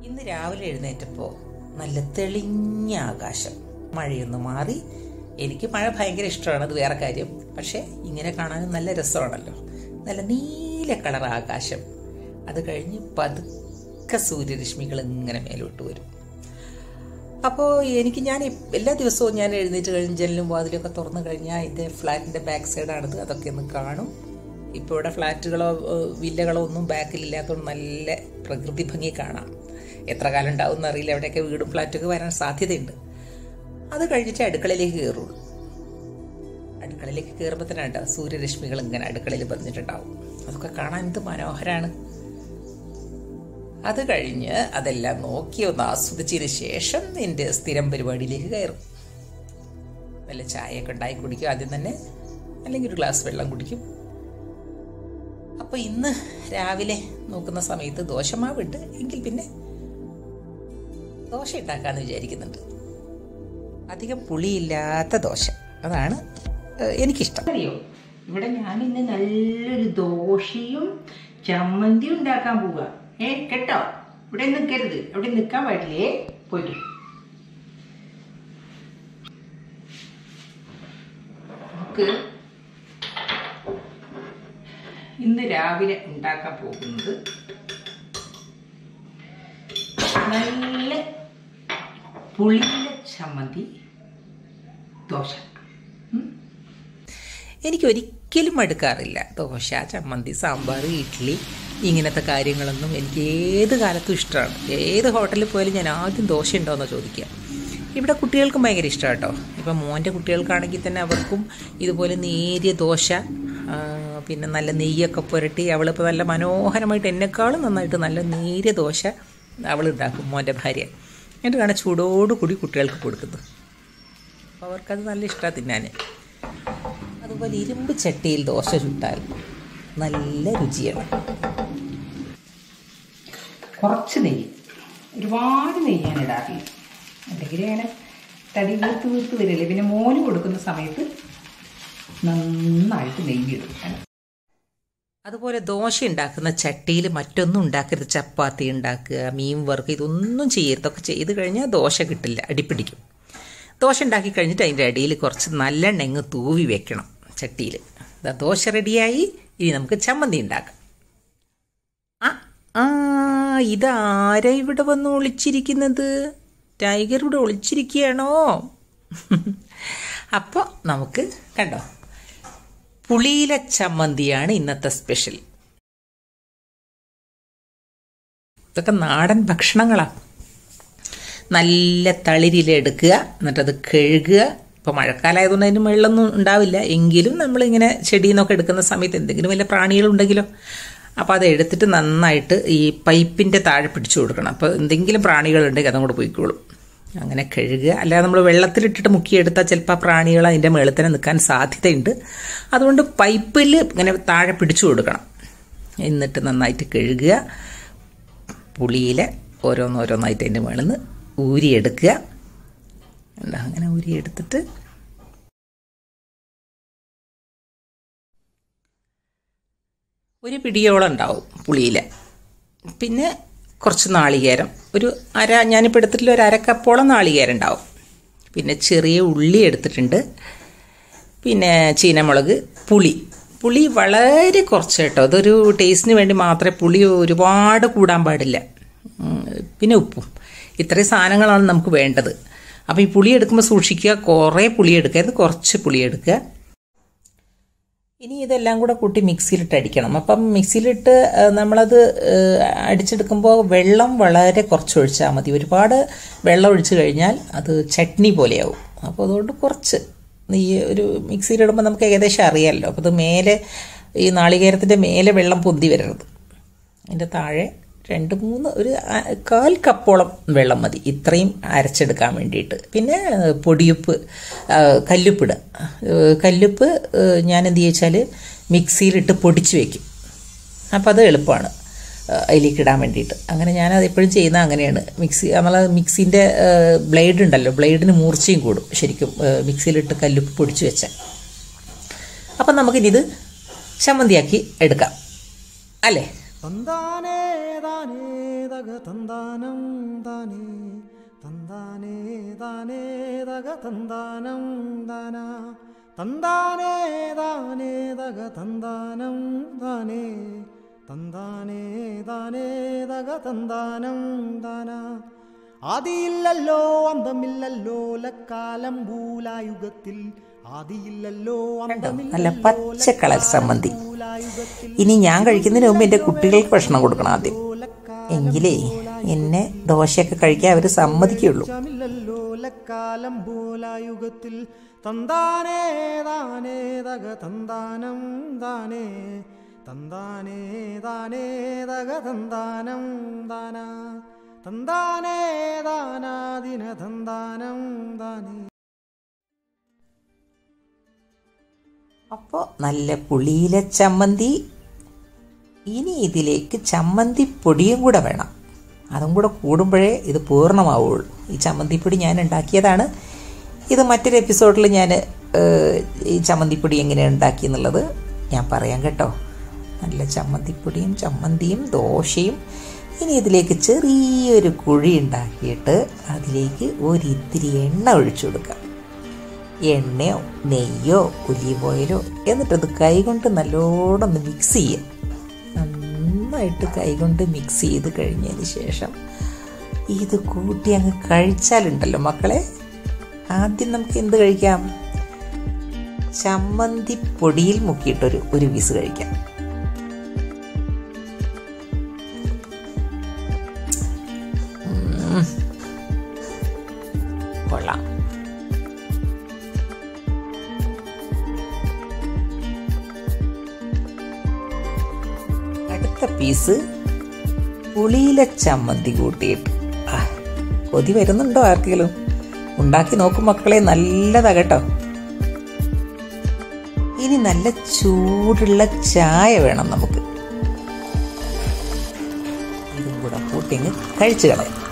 ഇന്ന് രാവിലെ എഴുന്നേറ്റപ്പോൾ നല്ല തെളിഞ്ഞ ആകാശം മഴയൊന്ന് മാറി എനിക്ക് മഴ ഭയങ്കര ഇഷ്ടമാണ് അത് വേറെ കാര്യം പക്ഷേ ഇങ്ങനെ കാണാനും നല്ല രസമാണല്ലോ നല്ല നീല കളർ ആകാശം അത് കഴിഞ്ഞ് പതുക്കെ സൂര്യരശ്മികൾ ഇങ്ങനെ മേലോട്ട് വരും അപ്പോൾ എനിക്ക് ഞാൻ ഇ- എല്ലാ ദിവസവും ഞാൻ എഴുന്നേറ്റ് കഴിഞ്ഞ് ജനലും വാതിലൊക്കെ തുറന്നു കഴിഞ്ഞാൽ എൻ്റെ ഫ്ലാറ്റിൻ്റെ ബാക്ക് സൈഡാണിത് അതൊക്കെ ഒന്ന് കാണും ഇപ്പോൾ ഇവിടെ ഫ്ലാറ്റുകളോ ഏഹ്, വില്ലകളോ ഒന്നും ബാക്കിലില്ലാത്തതുകൊണ്ട് നല്ല പ്രകൃതി ഭംഗി കാണാം എത്ര കാലം ഉണ്ടാവും എന്നറിയില്ല എവിടെയൊക്കെ വീടും ഫ്ലാറ്റൊക്കെ വരാൻ സാധ്യതയുണ്ട് അത് കഴിഞ്ഞിട്ട് അടുക്കളയിലേക്ക് കയറുള്ളൂ അടുക്കളയിലേക്ക് കയറുമ്പോൾ തന്നെ ഉണ്ടാവും സൂര്യരശ്മികൾ ഇങ്ങനെ അടുക്കളയിൽ വന്നിട്ടുണ്ടാവും അതൊക്കെ കാണാൻ എന്ത് മനോഹരമാണ് അത് കഴിഞ്ഞ് അതെല്ലാം നോക്കി ഒന്ന് ആസ്വദിച്ചതിന് ശേഷം നിന്റെ സ്ഥിരം പരിപാടിയിലേക്ക് കയറും വല്ല ചായയൊക്കെ ഉണ്ടാക്കി കുടിക്കും ആദ്യം തന്നെ അല്ലെങ്കിൽ ഒരു ഗ്ലാസ് വെള്ളം കുടിക്കും അപ്പോൾ ഇന്ന് രാവിലെ നോക്കുന്ന സമയത്ത് ദോശമാവുണ്ട് എങ്കിൽ പിന്നെ ദോശ ഉണ്ടാക്കാമെന്ന് വിചാരിക്കുന്നുണ്ട് അധികം പുളിയില്ലാത്ത ദോശ അതാണ് ഏഹ്, എനിക്കിഷ്ടം അറിയോ ഇവിടെ ഞാൻ ഇന്ന് നല്ലൊരു ദോശയും ചമ്മന്തിയും ഉണ്ടാക്കാൻ പോവുക ഏ കേട്ടോ ഇവിടെ നിൽക്കരുത് അവിടെ നിൽക്കാൻ പാടില്ലേ പോയിട്ട് നമുക്ക് ഇന്ന് രാവിലെ ഉണ്ടാക്കാൻ പോകുന്നത് നല്ല പുളിയില ചമ്മന്തി ദോശ ഉം. എനിക്ക് ഒരിക്കലും മടുക്കാറില്ല ദോശ ചമ്മന്തി സാമ്പാർ ഇഡ്ഡലി ഇങ്ങനത്തെ കാര്യങ്ങളൊന്നും എനിക്ക് ഏത് കാലത്തും ഇഷ്ടമാണ് ഏത് ഹോട്ടലിൽ പോയാലും ഞാൻ ആദ്യം ദോശ ഉണ്ടോയെന്ന് ചോദിക്കുക ഇവിടെ കുട്ടികൾക്കും ഭയങ്കര ഇഷ്ടമാണ് കേട്ടോ ഇപ്പം മോൻ്റെ കുട്ടികൾക്കാണെങ്കിൽ തന്നെ അവർക്കും ഇതുപോലെ നേരിയ ദോശ ആ, പിന്നെ നല്ല നെയ്യൊക്കെ പുരട്ടി അവളിപ്പോൾ നല്ല മനോഹരമായിട്ട് എന്നെക്കാളും നന്നായിട്ട് നല്ല നേരിയ ദോശ അവൾ ഉണ്ടാക്കും മോൻ്റെ ഭാര്യ എന്നിട്ട് കാണാൻ ചൂടോടുകൂടി കുട്ടികൾക്ക് കൊടുക്കുന്നത് അപ്പോൾ അവർക്കത് നല്ല ഇഷ്ടമാണ് തിന്നാൻ അതുപോലെ ഇരുമ്പ് ചട്ടിയിൽ ദോശ ചുട്ടാൽ നല്ല രുചിയാണ് കുറച്ച് നെയ്യ് ഒരുപാട് നെയ്യ് ഞാൻ ഇടാറില്ല അല്ലെങ്കിൽ അങ്ങനെ തടി വീർത്ത് വീർത്ത് വരില്ലേ പിന്നെ മോന് കൊടുക്കുന്ന സമയത്ത് നന്നായിട്ട് നെയ്യ് ഇടും അതുപോലെ ദോശ ഉണ്ടാക്കുന്ന ചട്ടിയിൽ മറ്റൊന്നും ഉണ്ടാക്കരുത് ചപ്പാത്തി ഉണ്ടാക്കുക മീൻ വറുക്കുക ഇതൊന്നും ചെയ്യരുത് ഇതൊക്കെ ചെയ്ത് കഴിഞ്ഞാൽ ദോശ കിട്ടില്ല അടിപ്പിടിക്കും ദോശ ഉണ്ടാക്കി കഴിഞ്ഞിട്ട് അതിൻ്റെ അടിയിൽ കുറച്ച് നല്ലെണ്ണ അങ്ങ് തൂവി വെക്കണം ചട്ടിയിൽ ദാ ദോശ റെഡിയായി ഇനി നമുക്ക് ചമ്മന്തി ഉണ്ടാക്കാം ആ ആ ഇതാരാ ഇവിടെ വന്ന് ഒളിച്ചിരിക്കുന്നത് ടൈഗർ ഇവിടെ ഒളിച്ചിരിക്കുകയാണോ അപ്പോൾ നമുക്ക് കണ്ടോ പുളിയില ചമ്മന്തിയാണ് ഇന്നത്തെ സ്പെഷ്യൽ ഇതൊക്കെ നാടൻ ഭക്ഷണങ്ങളാണ് നല്ല തളിരില എടുക്കുക എന്നിട്ടത് കഴുകുക ഇപ്പോൾ മഴക്കാലമായതുകൊണ്ട് അതിന് വെള്ളമൊന്നും ഉണ്ടാവില്ല എങ്കിലും നമ്മളിങ്ങനെ ചെടിയിൽ നിന്നൊക്കെ എടുക്കുന്ന സമയത്ത് എന്തെങ്കിലും വല്ല പ്രാണികളുണ്ടെങ്കിലോ അപ്പോൾ അത് എടുത്തിട്ട് നന്നായിട്ട് ഈ പൈപ്പിൻ്റെ താഴെ പിടിച്ചു കൊടുക്കണം അപ്പോൾ എന്തെങ്കിലും പ്രാണികളുണ്ടെങ്കിൽ അതും കൂടെ പോയിക്കോളും അങ്ങനെ കഴുകുക അല്ലാതെ നമ്മൾ വെള്ളത്തിലിട്ടിട്ട് മുക്കിയെടുത്താൽ ചിലപ്പോൾ ആ പ്രാണികൾ അതിൻ്റെ മുകളിൽ തന്നെ നിൽക്കാൻ സാധ്യതയുണ്ട് അതുകൊണ്ട് പൈപ്പിൽ ഇങ്ങനെ താഴെ പിടിച്ചു കൊടുക്കണം എന്നിട്ട് നന്നായിട്ട് കഴുകുക പുളിയിൽ ഓരോന്നോരോന്നായിട്ട് അതിൻ്റെ മുകളിൽ നിന്ന് ഊരിയെടുക്കുക എന്താ അങ്ങനെ ഊരിയെടുത്തിട്ട് ഒരു പിടിയോളം ഉണ്ടാവും പുളിയിൽ പിന്നെ കുറച്ച് നാളികേരം ഒരു അര ഞാനിപ്പോൾ എടുത്തിട്ടുള്ള ഒരു അരക്കപ്പോളം നാളികേരം ഉണ്ടാവും പിന്നെ ചെറിയ ഉള്ളി എടുത്തിട്ടുണ്ട് പിന്നെ ചീനമുളക് പുളി പുളി വളരെ കുറച്ച് കേട്ടോ അതൊരു ടേസ്റ്റിന് വേണ്ടി മാത്രമേ പുളി ഒരുപാട് കൂടാൻ പാടില്ല ഉം, പിന്നെ ഉപ്പും ഇത്രയും സാധനങ്ങളാണ് നമുക്ക് വേണ്ടത് അപ്പോൾ ഈ പുളി എടുക്കുമ്പോൾ സൂക്ഷിക്കുക കുറേ പുളി എടുക്കരുത് കുറച്ച് പുളി എടുക്കുക ഇനി ഇതെല്ലാം കൂടെ കൂട്ടി മിക്സിയിലിട്ട് അടിക്കണം അപ്പം മിക്സിയിലിട്ട് ആ, നമ്മളത് ആ, അടിച്ചെടുക്കുമ്പോൾ വെള്ളം വളരെ കുറച്ച് ഒഴിച്ചാൽ മതി ഒരുപാട് വെള്ളം ഒഴിച്ചു കഴിഞ്ഞാൽ അത് ചട്നി പോലെയാവും അപ്പോൾ അതുകൊണ്ട് കുറച്ച് ഈ ഒരു മിക്സിയിലിടുമ്പോൾ നമുക്ക് ഏകദേശം അറിയാമല്ലോ അപ്പോൾ അത് മേലെ ഈ നാളികേരത്തിൻ്റെ മേലെ വെള്ളം പൊന്തി വരരുത് അതിൻ്റെ താഴെ രണ്ട് മൂന്ന് ഒരു ആ- കാൽ കപ്പോളം വെള്ളം മതി ഇത്രയും അരച്ചെടുക്കാൻ വേണ്ടിയിട്ട് പിന്നെ പൊടിയുപ്പ് ആ, കല്ലുപ്പിടുക ഏഹ് കല്ലുപ്പ് ഏഹ് ഞാൻ എന്ത് ചോദിച്ചാൽ മിക്സിയിലിട്ട് പൊടിച്ച് വെക്കും അപ്പോൾ അത് എളുപ്പമാണ് ഏഹ് അതിലേക്ക് ഇടാൻ വേണ്ടിയിട്ട് അങ്ങനെ ഞാനത് എപ്പോഴും ചെയ്യുന്ന അങ്ങനെയാണ് മിക്സി നമ്മൾ മിക്സിൻ്റെ ബ്ലേഡ് ഉണ്ടല്ലോ ബ്ലേഡിന് മൂർച്ചയും കൂടും ശരിക്കും ഏഹ് മിക്സിയിലിട്ട് കല്ലുപ്പ് പൊടിച്ച് വെച്ചാൽ അപ്പം നമുക്കിനിത് ചമ്മന്തിയാക്കി എടുക്കാം അല്ലേ തന്താനേ താനേ തക തന്താനം താനേ തന്താനേ താനേ തക തന്താനം താന തന്താനേ താനേ തക തന്താനം താനേ തന്താനേ താനേ തക തന്താനം താന ആദിയില്ലല്ലോ അന്തമില്ലല്ലോ ലക്കാലം ഭൂലായുഗത്തിൽ ആദിയില്ലല്ലോ നല്ല പച്ച കളർ സമ്മന്തി ഇനി ഞാൻ കഴിക്കുന്നതിന് മുമ്പ് എൻ്റെ കുട്ടികൾക്ക് ഭക്ഷണം കൊടുക്കണം ആദ്യം എങ്കിലേ എന്നെ ദോശയൊക്കെ കഴിക്കാൻ അവർ സമ്മതിക്കുള്ളൂ മില്ലല്ലോ ലക്കാലം ഭൂലായുഗത്തിൽ തന്താനേ താനേ തക തന്താനം താനേ തന്താനേ താനേ തക തന്താനം താന തന്താനേ താനാദിന തന്താനം താനേ അപ്പോൾ നല്ല പുളിയിലെ ചമ്മന്തി ഇനി ഇതിലേക്ക് ചമ്മന്തി പൊടിയും കൂടെ വേണം അതും കൂടെ കൂടുമ്പോഴേ ഇത് പൂർണ്ണമാവുള്ളൂ ഈ ചമ്മന്തിപ്പൊടി ഞാൻ ഉണ്ടാക്കിയതാണ് ഇത് മറ്റൊരു എപ്പിസോഡിൽ ഞാൻ ഏഹ്, ഈ ചമ്മന്തിപ്പൊടി എങ്ങനെയാണ് ഉണ്ടാക്കിയെന്നുള്ളത് ഞാൻ പറയാം കേട്ടോ നല്ല ചമ്മന്തിപ്പൊടിയും ചമ്മന്തിയും ദോശയും ഇനി ഇതിലേക്ക് ചെറിയൊരു കുഴി ഉണ്ടാക്കിയിട്ട് അതിലേക്ക് ഒരിത്തിരി എണ്ണ ഒഴിച്ചു കൊടുക്കാം എണ്ണയോ നെയ്യോ ഒലീവ് ഓയിലോ എന്നിട്ടത് കൈകൊണ്ട് നല്ലോണം ഒന്ന് മിക്സ് ചെയ്യുക നന്നായിട്ട് കൈകൊണ്ട് മിക്സ് ചെയ്ത് കഴിഞ്ഞതിന് ശേഷം ഇത് കൂട്ടി അങ്ങ് കഴിച്ചാലുണ്ടല്ലോ മക്കളെ ആദ്യം നമുക്ക് എന്ത് കഴിക്കാം ചമ്മന്തി പൊടിയിൽ മുക്കിയിട്ടൊരു ഒരു പീസ് കഴിക്കാം ഉം. കൊള്ളാം അടുത്ത പീസ് പുളിയിലെ ചമ്മന്തി കൂട്ടിയിട്ട് ആ, കൊതി വരുന്നുണ്ടോ ആർക്കെങ്കിലും ഉണ്ടാക്കി നോക്കും മക്കളെ നല്ലതാ കേട്ടോ ഇനി നല്ല ചൂടുള്ള ചായ വേണം നമുക്ക് ഇതും കൂടെ കൂട്ടി അങ്ങ് കഴിച്ചു കളയാം